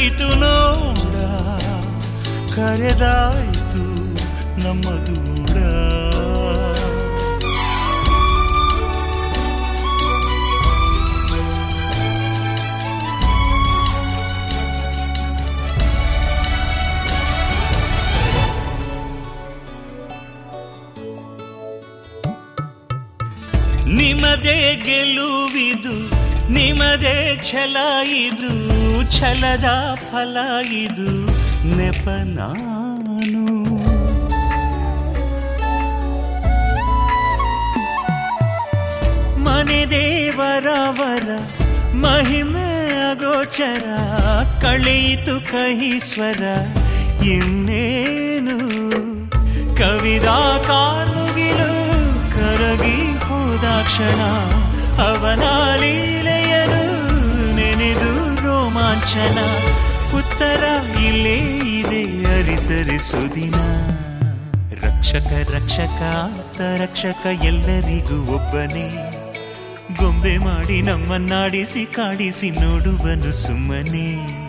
ಬೆಳಗಿತು ನೋಡ ಕರೆದಾಯಿತು ನಮ್ಮ ದೂಡ ನಿಮದೇ ಗೆಲುವಿದು ನಿಮದೇ ಛಲ ಇದು ಛಲದ ಫಲ ಇದು ನೆಪ ನಾನು ಮನೆ ದೇವರವರ ಮಹಿಮೆ ಅಗೋಚರ ಕಳೆಯಿತು ಕಹಿ ಸ್ವರ ಇನ್ನೇನು ಕವಿದ ಕಾರ್ಮುಗಿಲು ಕರಗಿ ಹೋದ ಕ್ಷಣ ಅವನ ಲೀಲೆಯನು ನೆನೆದು ರೋಮಾಂಚನ ಉತ್ತರ ಇಲ್ಲೇ ಇದೆ ಅರಿತರಿಸು ದಿನ ರಕ್ಷಕ ರಕ್ಷಕ ಆಪ್ತ ರಕ್ಷಕ ಎಲ್ಲರಿಗೂ ಒಬ್ಬನೇ ಗೊಂಬೆ ಮಾಡಿ ನಮ್ಮನ್ನಾಡಿಸಿ ಕಾಡಿಸಿ ನೋಡುವನು ಸುಮ್ಮನೆ